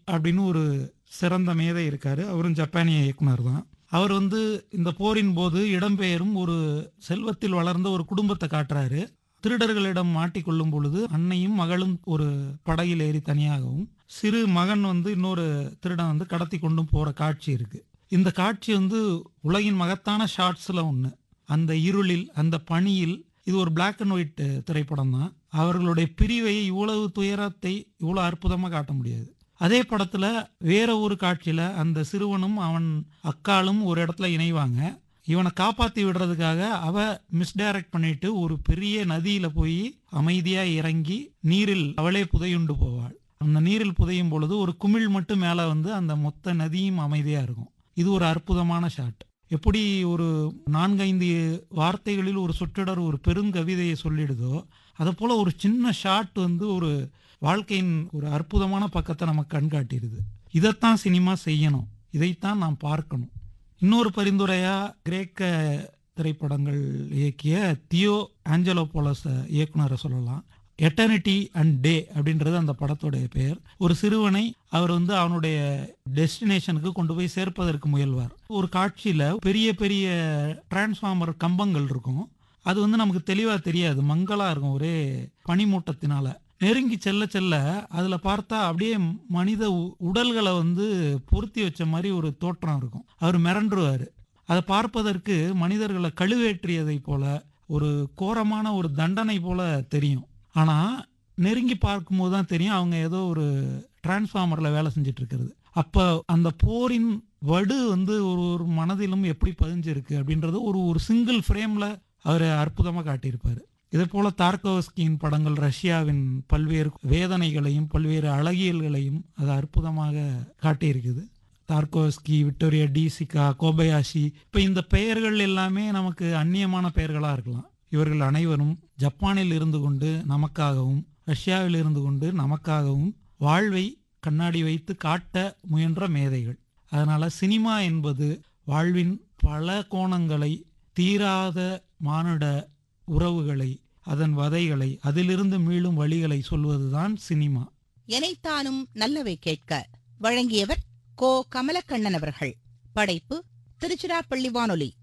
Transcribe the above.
அப்படின்னு ஒரு சிறந்த மேதை இருக்காரு அவரும் ஜப்பானிய இயக்குனர் தான் அவர் வந்து இந்த போரின் போது இடம்பெயரும் ஒரு செல்வத்தில் வளர்ந்த ஒரு குடும்பத்தை காட்டுறாரு திருடர்களிடம் மாட்டிக்கொள்ளும் பொழுது அன்னையும் மகளும் ஒரு படகில் ஏறி தனியாகவும் சிறு மகன் வந்து இன்னொரு திருடன் வந்து கடத்தி கொண்டும் போற காட்சி இருக்கு இந்த காட்சி வந்து உலகின் மகத்தான ஷார்ட்ஸ்ல ஒன்று அந்த இருளில் அந்த பனியில் இது ஒரு Black அண்ட் ஒயிட் திரைப்படம் தான் அவர்களுடைய பிரிவை இவ்வளவு துயரத்தை இவ்வளவு அற்புதமா காட்ட முடியாது அதே படத்துல வேற ஒரு காட்சியில அந்த சிறுவனும் அவன் அக்காலும் ஒரு இடத்துல இணைவாங்க இவனை காப்பாத்தி விடுறதுக்காக அவ மிஸ்டைரக்ட் பண்ணிட்டு ஒரு பெரிய நதியில போய் அமைதியா இறங்கி நீரில் அவளே புதையுண்டு போவாள் அந்த நீரில் புதையும் பொழுது ஒரு குமிழ் மட்டும் மேல வந்து அந்த மொத்த நதியும் அமைதியா இருக்கும் இது ஒரு அற்புதமான ஷாட் எப்படி ஒரு நான்கைந்து வார்த்தைகளில் ஒரு சொற்றொடர் ஒரு பெருங்கவிதையை சொல்லிடுதோ அதை போல ஒரு சின்ன ஷாட் வந்து ஒரு வாழ்க்கையின் ஒரு அற்புதமான பக்கத்தை நமக்கு கண்காட்டிடுது இதைத்தான் சினிமா செய்யணும் இதைத்தான் நாம் பார்க்கணும் இன்னொரு பரிந்துரையா கிரேக்க திரைப்படங்கள் இயக்கிய தியோ ஆஞ்சலோபோலஸ் இயக்குனரை சொல்லலாம் எட்டர்னிட்டி அண்ட் டே அப்படின்றது அந்த படத்துடைய பெயர் ஒரு சிறுவனை அவர் வந்து அவனுடைய டெஸ்டினேஷனுக்கு கொண்டு போய் சேர்ப்பதற்கு முயல்வார் ஒரு காட்சியில பெரிய பெரிய டிரான்ஸ்ஃபார்மர் கம்பங்கள் இருக்கும் அது வந்து நமக்கு தெளிவா தெரியாது மங்களா இருக்கும் ஒரே பனிமூட்டத்தினால நெருங்கி செல்ல செல்ல அதுல பார்த்தா அப்படியே மனித உ- உடல்களை வந்து பொருத்தி வச்ச மாதிரி ஒரு தோற்றம் இருக்கும் அவர் மிரண்டுருவாரு அதை பார்ப்பதற்கு மனிதர்களை கழுவேற்றியதை போல ஒரு கோரமான ஒரு தண்டனை போல தெரியும் ஆனா நெருங்கி பார்க்கும்போது தான் தெரியும் அவங்க ஏதோ ஒரு டிரான்ஸ்ஃபார்மர்ல வேலை செஞ்சுட்டு இருக்கிறது அப்ப அந்த போரின் வடு வந்து ஒரு ஒரு மனதிலும் எப்படி பதிஞ்சிருக்கு அப்படின்றது ஒரு ஒரு சிங்கிள் ஃப்ரேம்ல அவர் அற்புதமா காட்டியிருப்பாரு இதே போல தார்கோவஸ்கியின் படங்கள் ரஷ்யாவின் பல்வேறு வேதனைகளையும் பல்வேறு அழகியல்களையும் அது அற்புதமாக காட்டியிருக்குது தார்கோவஸ்கி விக்டோரியா டிசிகா கோபயாஷி இப்போ இந்த பெயர்கள் எல்லாமே நமக்கு அந்நியமான பெயர்களாக இருக்கலாம் இவர்கள் அனைவரும் ஜப்பானில் இருந்து கொண்டு நமக்காகவும் ரஷ்யாவில் இருந்து கொண்டு நமக்காகவும் வாழ்வை கண்ணாடி வைத்து காட்ட முயன்ற மேதைகள் அதனால சினிமா என்பது வாழ்வின் பல கோணங்களை தீராத மானுட உறவுகளை அதன் வதைகளை அதிலிருந்து மீளும் வழிகளை சொல்வதுதான் சினிமா எனைத்தானும் நல்லவை கேட்க வழங்கியவர் கோ கமலக்கண்ணன் அவர்கள் படைப்பு திருச்சிராப்பள்ளி வானொலி